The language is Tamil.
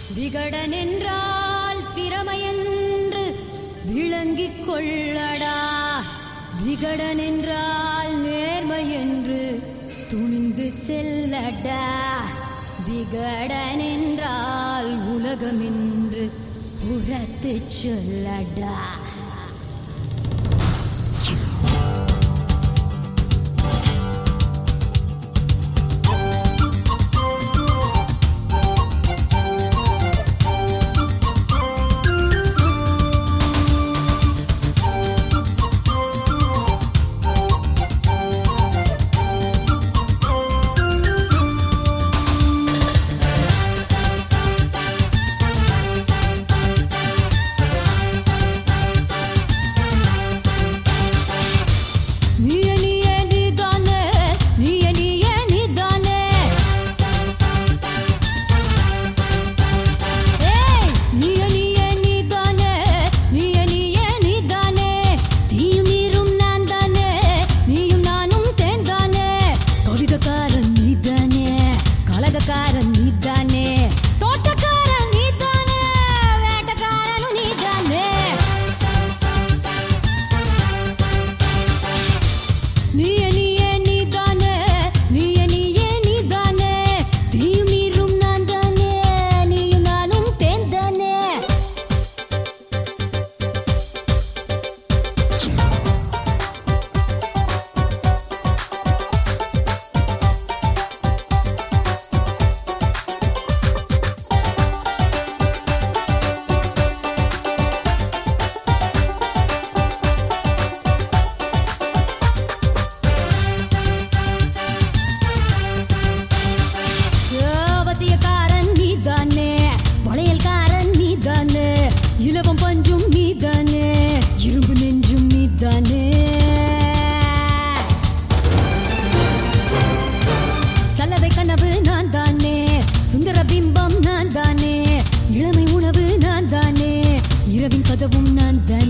விகடன் என்றால் திறமையென்று விளங்கிக் கொள்ளடா விகடன் என்றால் நேர்மை என்று துணிந்து செல்லடா விகடன் என்றால் உலகம் என்று உரத்து சொல்லடா நீயே நீயே நீதானே நீயே நீயே நீதானே ஏய் நீயே நீயே நீதானே நீயே நீயே நீதானே தீயும் நீரும் நான் தானே நீயும் நானும் தேன்தானே கவிதக்காரன் நீதானே கலகக்காரன் நீதானே தோட்டக்காரன் நீதானே வேட்டக்காரனும் நீதானே நீயே நீயே நீதானே நீயே நீயே நீதானே தீயும் நீரும் நான் தானே நீயும் நானும் தேன்தானே அவசியக்காரன் நீதானே வளையல்காரன் நீதானே இலவம் பஞ்சும் நீதானே இரும்பு நெஞ்சும் நீதானே சலவை கனவு நான் தானே சுந்தர பிம்பம் நான் தானே இளமை உணவு நான் தானே இரவின் கதவும் நான் தானே